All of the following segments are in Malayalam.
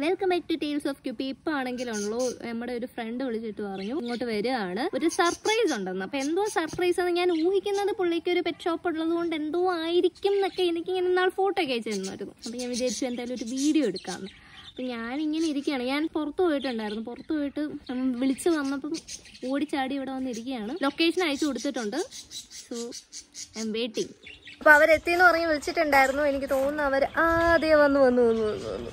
Welcome back to tales of ക്യൂപ്പി ഇപ്പൊ ആണെങ്കിലുള്ളൂ നമ്മുടെ ഒരു ഫ്രണ്ട് വിളിച്ചിട്ട് പറഞ്ഞു ഇങ്ങോട്ട് വരികയാണ് ഒരു സർപ്രൈസ് ഉണ്ടെന്ന് അപ്പൊ എന്തോ സർപ്രൈസ് എന്ന് ഞാൻ ഊഹിക്കുന്നത് പുള്ളിക്ക് ഒരു പെറ്റ് ഷോപ്പ് ഉള്ളത് കൊണ്ട് എന്തോ ആയിരിക്കും എന്നൊക്കെ എനിക്ക് ഇങ്ങനെ നാൾ ഫോട്ടോ ഒക്കെ അയച്ചു തന്നായിരുന്നു അപ്പൊ ഞാൻ വിചാരിച്ചു എന്തായാലും ഒരു വീഡിയോ എടുക്കാമെന്ന് അപ്പൊ ഞാൻ ഇങ്ങനെ ഇരിക്കുകയാണ് ഞാൻ പുറത്തു പോയിട്ടുണ്ടായിരുന്നു പുറത്തു പോയിട്ട് ഉം, വിളിച്ച് വന്നപ്പം ഓടിച്ചാടി ഇവിടെ വന്നിരിക്കുകയാണ് ലൊക്കേഷൻ അയച്ചു കൊടുത്തിട്ടുണ്ട് സോ ഐ എം വെയിറ്റിംഗ് അപ്പൊ അവരെത്തിന്ന് പറഞ്ഞ് വിളിച്ചിട്ടുണ്ടായിരുന്നു എനിക്ക് തോന്നുന്നു അവർ ആദ്യം വന്നു വന്നു വന്നു വന്നു വന്നു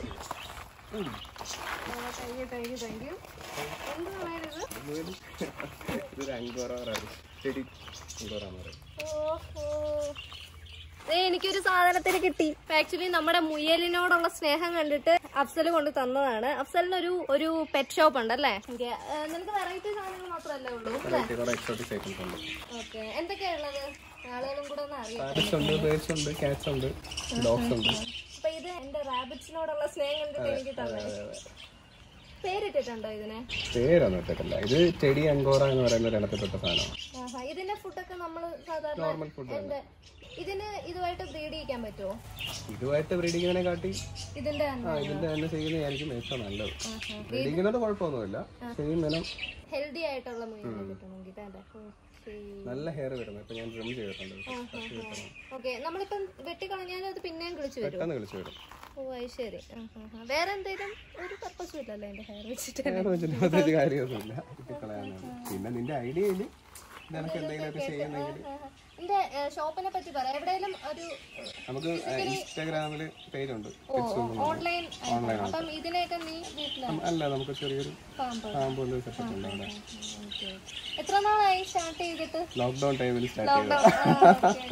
ഇതൊരു അങ്കോറാറാണ് ചെടി അങ്കോറാന്ന് ദേ, എനിക്കൊരു സാധനത്തിന് കിട്ടി ആക്ച്വലി നമ്മുടെ മുയലിനോടുള്ള സ്നേഹം കണ്ടിട്ട് അഫ്സൽ കൊണ്ട് തന്നതാണ് അഫ്സലിന് ഒരു ഒരു പെറ്റ് ഷോപ്പ് ഉണ്ട് അല്ലേ എനിക്ക്, ആ, നിനക്ക് വെറൈറ്റി സാധനങ്ങൾ മാത്രമല്ലേ ഉള്ളൂ വെറൈറ്റി കുറെ എക്സോട്ടിക് ഐറ്റംസ് ഉണ്ട് ഓക്കെ എന്തൊക്കെയാ ഉള്ളത് ആളുകളും കൂടെ ഒന്ന് അറിയാം പാരറ്റ്സ് ഉണ്ട് ബേർഡ്സ് ഉണ്ട് കാറ്റ്സ് ഉണ്ട് ഡോഗ്സ് ഉണ്ട് അപ്പൊ ഇത് എന്റെ റാബിറ്റ്സിനോടുള്ള സ്നേഹം കണ്ടിട്ട് എനിക്ക് തന്നെ പേരിട്ടിട്ടുണ്ടോ ഇതിനെ പേരൊന്നും ഇട്ടിട്ടില്ല ഇത് ചെടി അങ്കോറ എന്ന് പറയുന്ന ഒരു ഇനത്തിൽപ്പെട്ട സാധനമാണ് ആഹാ. ഇതിന്റെ ഫുഡൊക്കെ നമ്മൾ സാധാരണ നോർമൽ ഫുഡ് എന്ത് ഇതിന് ഇതുമായിട്ട് ബ്രീഡ് ചെയ്യിക്കാൻ പറ്റുമോ ഇതുമായിട്ട് ബ്രീഡിങ്ങിനെ കാട്ടി ഇതിന്റെ ആ ഇതിന്റെ തന്നെ ചെയ്യുന്നതായിരിക്കും ഏറ്റവും നല്ലത് ബ്രീഡിങ്ങിനോട് കുഴപ്പമൊന്നുമില്ല സെയിം ഇനം ഹെൽത്തി ആയിട്ടുള്ള മുയലിനെ കിട്ടണമെങ്കിൽ അല്ലേ ഓക്കേ. നല്ല ഹെയർ വരുന്നത് ഇപ്പൊ ഞാൻ ഡ്രിം ചെയ്തിട്ടുണ്ട് ഓക്കെ നമ്മളിപ്പം വെട്ടിക്കളഞ്ഞാൽ അത് പിന്നെയും കിളിച്ചു വരും പെട്ടെന്ന് വിളിച്ചു വരും ഓ അത് ശരി ആ, ആ, ആ. വേറെ എന്തെങ്കിലും ഒരു പർപ്പസും ഇല്ലല്ലോ എന്റെ ഹെയർ വെച്ചിട്ട് ഹെയർ വെച്ചിട്ട് പ്രത്യേകിച്ച് കാര്യമൊന്നുമില്ല കുട്ടിക്കളയാനാണ് പിന്നെ നിന്റെ ഐഡിയയിൽ നിനക്ക് എന്തെങ്കിലുമൊക്കെ ചെയ്യുന്നെങ്കിൽ എന്റെ ഷോപ്പിനെ പറ്റി പറയാം എവിടെയെങ്കിലും ഒരു നമുക്ക് ഇൻസ്റ്റാഗ്രാമിൽ പേജ് ഉണ്ട് ഓൺലൈൻ അപ്പം ഇതിനെയൊക്കെ നീ വീട്ടിലാണ് അല്ല നമുക്ക് ചെറിയൊരു പാമ്പ് ഫാം പോലെ സെറ്റപ്പ് ഉണ്ട് അവിടെ ഓക്കെ എത്ര നാളായി സ്റ്റാർട്ട് ചെയ്തിട്ട് ലോക്ക്ഡൌൺ ടൈമിൽ സ്റ്റാർട്ട് ചെയ്തത്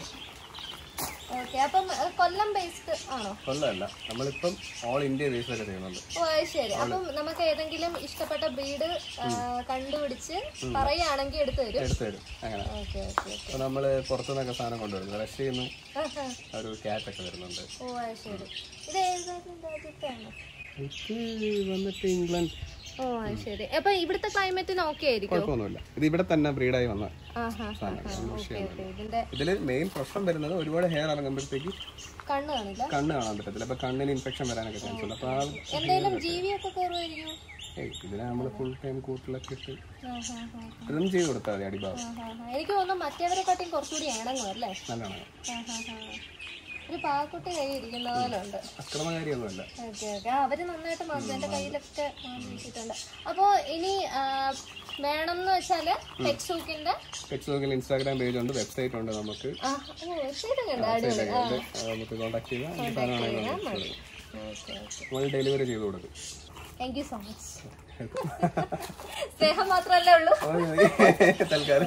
ഓക്കെ അപ്പം ഏ, കൊല്ലം ബേസ്ഡ് ആണോ കൊല്ലമല്ല നമ്മളിപ്പം ഓൾ ഇന്ത്യ ബേസിലൊക്കെ ചെയ്യുന്നുണ്ട് ഓ അത് ശരി അപ്പം നമുക്ക് ഏതെങ്കിലും ഇഷ്ടപ്പെട്ട ബ്രീഡ് കണ്ടുപിടിച്ച് പറയുകയാണെങ്കിൽ എടുത്തു തരും എടുത്തു തരും അങ്ങനെ ഓക്കെ ഓക്കെ അപ്പൊ നമ്മള് പുറത്തുനിന്നൊക്കെ സാധനം കൊണ്ടുവരുന്നത് റഷ്യയിൽ നിന്ന് ഒരു ക്യാറ്റ് ഒക്കെ വരുന്നുണ്ട് ഓ അത് ശരി ഇത് ഏതായാലും രാജ്യത്താണ് ഇത് വന്നിട്ട് ഇംഗ്ലണ്ട് ഓ അത് ശരി അപ്പൊ ഇവിടുത്തെ ക്ലൈമറ്റിന് ഓക്കെ ആയിരിക്കും കുഴപ്പമൊന്നുമില്ല ഇത് ഇവിടെ തന്നെ ബ്രീഡായി വന്ന ആഹാ സാധനം ഓക്കെ ഓക്കെ ഇതിന്റെ ഇതില് മെയിൻ പ്രശ്നം വരുന്നത് ഒരുപാട് ഹെയർ ഇറങ്ങുമ്പോഴത്തേക്ക് കണ്ണ് കാണില്ല കണ്ണ് കാണാൻ പറ്റത്തില്ല അപ്പൊ കണ്ണിന് ഇൻഫെക്ഷൻ വരാനൊക്കെ ചാൻസ് ഉണ്ട് അപ്പൊ ആ എന്തെങ്കിലും ജീവിയൊക്കെ കയറുമായിരിക്കും ഏയ് ഇതിനെ നമ്മൾ ഫുൾ ടൈം കൂട്ടിലൊക്കെ ഇട്ട് ആഹാ, ആഹാ, ട്രിം ചെയ്ത് കൊടുത്താൽ മതി അടിഭാഗം ആഹാ, ആഹാ. എനിക്ക് തോന്നുന്നു മറ്റേവരെക്കാട്ടിയും കുറച്ചുകൂടി ഇണങ്ങും അല്ലേ നല്ലതാണ് ആഹാ, ആഹാ. ഒരു പാക്കുട്ടി കൈ ഇരിക്കുന്ന പോലെ ഉണ്ട് അക്രമകാരിയൊന്നുമല്ല ഓക്കെ ഓക്കെ അവര് നന്നായിട്ട് മാന്തി എന്റെ കയ്യിലൊക്കെ മാന്തി വെച്ചിട്ടുണ്ട് അപ്പോ ഇനി ആ, വേണമെന്ന് വെച്ചാല് ടെക്സൂക്കിന്റെ ഫെക്സോക്കിൽ ഇൻസ്റ്റാഗ്രാം പേജ് ഉണ്ട് വെബ്സൈറ്റ് ഉണ്ട് നമുക്ക് വെബ്സൈറ്റ് ഒക്കെ ഉണ്ട് അടിപൊളി ആ അത് നമുക്ക് കോൺടാക്ട് ചെയ്യാം എന്ത് സാധനമാണെങ്കിലും നമുക്ക് മതി കൊടുക്കും. ഓക്കെ ഓക്കെ നമ്മൾ ഡെലിവറി ചെയ്ത് കൊടുക്കും താങ്ക് യു സോ മച്ച് സ്നേഹം മാത്രമല്ലേ ഉള്ളൂ തൽക്കാലം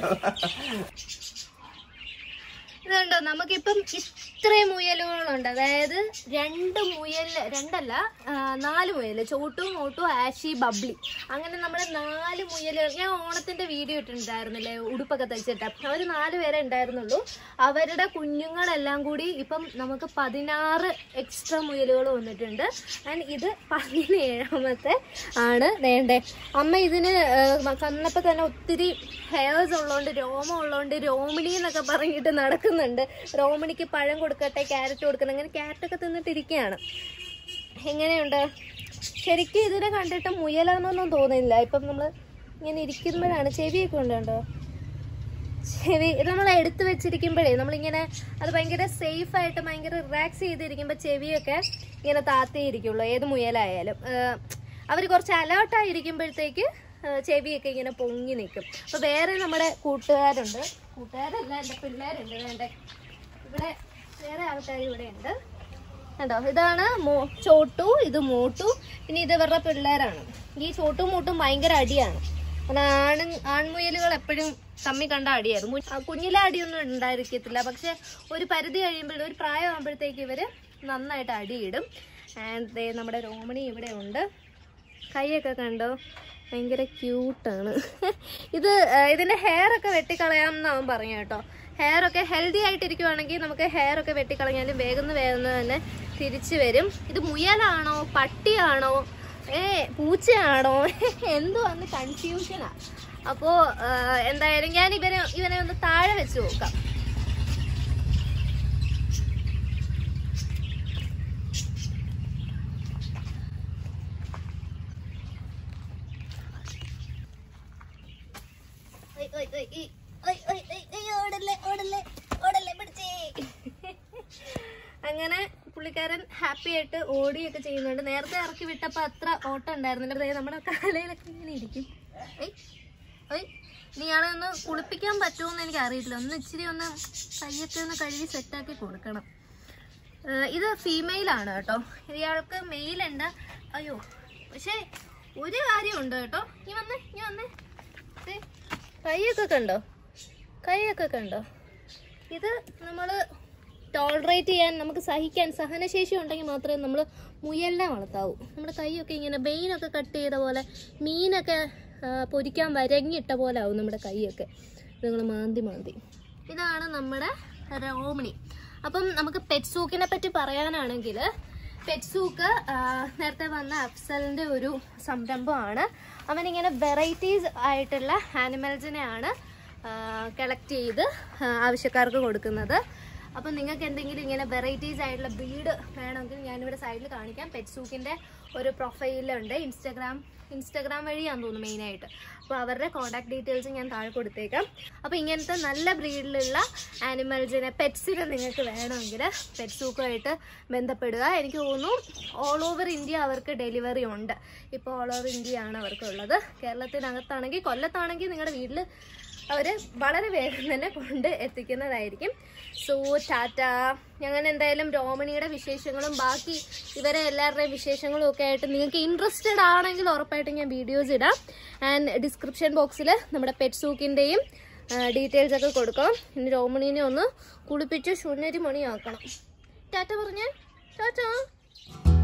ഇതുണ്ടോ നമുക്കിപ്പം ഇത്രയും മുയലുകളുണ്ട് അതായത് രണ്ട് മുയൽ രണ്ടല്ല ആ, നാല് മുയൽ ചോട്ടു മോട്ടു ആഷി ബബ്ലി അങ്ങനെ നമ്മുടെ നാല് മുയലുകൾ ഞാൻ ഓണത്തിന്റെ വീഡിയോ ഇട്ടിട്ടുണ്ടായിരുന്നില്ലേ ഉടുപ്പൊക്കെ തയ്ച്ചിട്ട് അവർ നാല് പേരെ ഉണ്ടായിരുന്നുള്ളൂ അവരുടെ കുഞ്ഞുങ്ങളെല്ലാം കൂടി ഇപ്പം നമുക്ക് പതിനാറ് എക്സ്ട്രാ മുയലുകൾ വന്നിട്ടുണ്ട് ആൻഡ് ഇത് പതിനേഴാമത്തെ ആണ് വേണ്ടേ അമ്മ ഇതിന് ആ, കന്നപ്പോ തന്നെ ഒത്തിരി ഹെയർസ് ഉള്ളതുകൊണ്ട് രോമം ഉള്ളതുകൊണ്ട് രോമിണി എന്നൊക്കെ പറഞ്ഞിട്ട് നടക്കുന്നുണ്ട് രോമിണിക്ക് പഴം കൊടുക്കട്ടെ ക്യാരറ്റ് കൊടുക്കണം അങ്ങനെ ക്യാരറ്റൊക്കെ തിന്നിട്ടിരിക്കുകയാണ് എങ്ങനെയുണ്ട് ശരിക്കും ഇതിനെ കണ്ടിട്ട് മുയലാണെന്നൊന്നും തോന്നില്ല ഇപ്പം നമ്മൾ ഇങ്ങനെ ഇരിക്കുമ്പോഴാണ് ചെവിയൊക്കെ ഉണ്ടോ ചെവി ഇത് നമ്മൾ എടുത്തു വെച്ചിരിക്കുമ്പോഴേ നമ്മളിങ്ങനെ അത് ഭയങ്കര സേഫ് ആയിട്ട് ഭയങ്കര റിലാക്സ് ചെയ്തിരിക്കുമ്പോൾ ചെവിയൊക്കെ ഇങ്ങനെ താത്തിയിരിക്കുള്ളൂ ഏത് മുയലായാലും അവർ കുറച്ച് അലേർട്ടായിരിക്കുമ്പോഴത്തേക്ക് ചെവിയൊക്കെ ഇങ്ങനെ പൊങ്ങി നിൽക്കും അപ്പോൾ വേറെ നമ്മുടെ കൂട്ടുകാരുണ്ട് കൂട്ടുകാരല്ല എൻ്റെ പിള്ളേരുണ്ട് വേണ്ട ഇവിടെ വേറെ ആൾക്കാർ ഇവിടെ ഉണ്ട് കണ്ടോ ഇതാണ് മോ ചോട്ടു ഇത് മോട്ടു പിന്നെ ഇത് ഇവരുടെ പിള്ളേരാണ് ഈ ചോട്ടും മോട്ടും ഭയങ്കര അടിയാണ് കാരണം ആണ് ആൺമുയലുകൾ എപ്പോഴും തമ്മിൽ കണ്ട അടിയായിരുന്നു മു- ആ കുഞ്ഞിലെ അടിയൊന്നും ഉണ്ടായിരിക്കത്തില്ല പക്ഷെ ഒരു പരിധി കഴിയുമ്പോൾ ഒരു പ്രായമാകുമ്പോഴത്തേക്ക് ഇവര് നന്നായിട്ട് അടിയിടും ആൻഡ് ദേ നമ്മുടെ രോമണി ഇവിടെ ഉണ്ട് കൈയൊക്കെ കണ്ടോ ഭയങ്കര ക്യൂട്ടാണ് ഇത് ആ, ഇതിന്റെ ഹെയർ ഒക്കെ വെട്ടിക്കളയാം എന്നാവും പറഞ്ഞു കേട്ടോ ഹെയർ ഒക്കെ ഹെൽത്തി ആയിട്ടിരിക്കുവാണെങ്കിൽ നമുക്ക് ഹെയർ ഒക്കെ വെട്ടിക്കളഞ്ഞാലും വേഗം വേഗം തന്നെ തിരിച്ചു വരും ഇത് മുയലാണോ പട്ടിയാണോ ഏ പൂച്ചയാണോ എന്തോ അന്ന് കൺഫ്യൂഷനാ അപ്പോ ആ, എന്തായാലും ഞാൻ ഇവനെ ഇവനെ ഒന്ന് താഴെ വെച്ച് നോക്കാം ഏയ്, ഈ, ഒയ്, ഒയ്, ഒയ്, ഒയ്, ഓടല്ലേ ഓടല്ലേ ഓടല്ലേ പിടിച്ചേ അങ്ങനെ പുള്ളിക്കാരൻ ഹാപ്പി ആയിട്ട് ഓടിയൊക്കെ ചെയ്യുന്നുണ്ട് നേരത്തെ ഇറക്കി വിട്ടപ്പോൾ അത്ര ഓട്ടം ഉണ്ടായിരുന്നില്ല ദേ നമ്മുടെ കാലയിലൊക്കെ ഇങ്ങനെ ഇരിക്കും ഏയ് ഏയ് ഇനി ഇയാളെ ഒന്ന് കുളിപ്പിക്കാൻ പറ്റുമോന്ന് എനിക്ക് അറിയില്ല ഒന്ന് ഇച്ചിരി ഒന്ന് കയ്യൊക്കെ ഒന്ന് കഴുകി സെറ്റാക്കി കൊടുക്കണം ഏഹ് ഇത് ഫീമെയിൽ ആണ് കേട്ടോ ഇയാൾക്ക് മെയിൽ ഉണ്ട് അയ്യോ പക്ഷേ ഒരു കാര്യമുണ്ട് കേട്ടോ ഇനി വന്നേ ഇനി വന്നേ ദേ, കൈയൊക്കെ കണ്ടോ കൈയൊക്കെ കണ്ടോ ഇത് നമ്മൾ ടോളറേറ്റ് ചെയ്യാൻ നമുക്ക് സഹിക്കാൻ സഹനശേഷി ഉണ്ടെങ്കിൽ മാത്രമേ നമ്മൾ മുയലിനെ വളർത്താവൂ നമ്മുടെ കൈയൊക്കെ ഇങ്ങനെ ബെയിനൊക്കെ കട്ട് ചെയ്ത പോലെ മീനൊക്കെ ആ, പൊരിക്കാൻ വരങ്ങിയിട്ട പോലെ ആവും നമ്മുടെ കൈയൊക്കെ നിങ്ങൾ മാന്തി മാന്തി ഇതാണ് നമ്മുടെ രോമിണി അപ്പം നമുക്ക് പെറ്റ്സൂക്കിനെ പറ്റി പറയാനാണെങ്കിൽ പെറ്റ്സൂക്ക് നേരത്തെ വന്ന അഫ്സലിൻ്റെ ഒരു സംരംഭമാണ് അവനിങ്ങനെ വെറൈറ്റീസ് ആയിട്ടുള്ള ആനിമൽസിനെയാണ് കളക്ട് ചെയ്ത് ആ, ആവശ്യക്കാർക്ക് കൊടുക്കുന്നത് അപ്പം നിങ്ങൾക്ക് എന്തെങ്കിലും ഇങ്ങനെ വെറൈറ്റീസ് ആയിട്ടുള്ള ബ്രീഡ് വേണമെങ്കിൽ ഞാനിവിടെ സൈഡിൽ കാണിക്കാം പെറ്റ്സൂക്കിൻ്റെ ഒരു പ്രൊഫൈലുണ്ട് ഇൻസ്റ്റാഗ്രാം ഇൻസ്റ്റാഗ്രാം വഴിയാന്ന് തോന്നുന്നു മെയിനായിട്ട് അപ്പോൾ അവരുടെ കോൺടാക്ട് ഡീറ്റെയിൽസ് ഞാൻ താഴെ കൊടുത്തേക്കാം അപ്പോൾ ഇങ്ങനത്തെ നല്ല ബ്രീഡിലുള്ള ആനിമൽസിനെ പെറ്റ്സിനെ നിങ്ങൾക്ക് വേണമെങ്കിൽ പെറ്റ്സൂക്കുമായിട്ട് ബന്ധപ്പെടുക എനിക്ക് തോന്നുന്നു ഓൾ ഓവർ ഇന്ത്യ അവർക്ക് ഡെലിവറി ഉണ്ട് ഇപ്പോൾ ഓൾ ഓവർ ഇന്ത്യ ആണ് അവർക്കുള്ളത് കേരളത്തിനകത്താണെങ്കിൽ കൊല്ലത്താണെങ്കിൽ നിങ്ങളുടെ വീട്ടിൽ അവർ വളരെ വേഗം തന്നെ കൊണ്ട് എത്തിക്കുന്നതായിരിക്കും സോ ടാറ്റ ഞങ്ങൾ എന്തായാലും രോമണിയുടെ വിശേഷങ്ങളും ബാക്കി ഇവരെ എല്ലാവരുടെയും വിശേഷങ്ങളും ഒക്കെ ആയിട്ട് നിങ്ങൾക്ക് ഇൻട്രസ്റ്റഡ് ആണെങ്കിൽ ഉറപ്പായിട്ടും ഞാൻ വീഡിയോസ് ഇടാം ആൻഡ് ഡിസ്ക്രിപ്ഷൻ ബോക്സിൽ നമ്മുടെ പെറ്റ് സൂക്കിൻ്റെയും ഡീറ്റെയിൽസ് ഒക്കെ കൊടുക്കാം ഇനി രോമണീനെ ഒന്ന് കുളിപ്പിച്ച് ശൂന്യരി മണിയാക്കണം ടാറ്റ പറഞ്ഞേ ടാറ്റ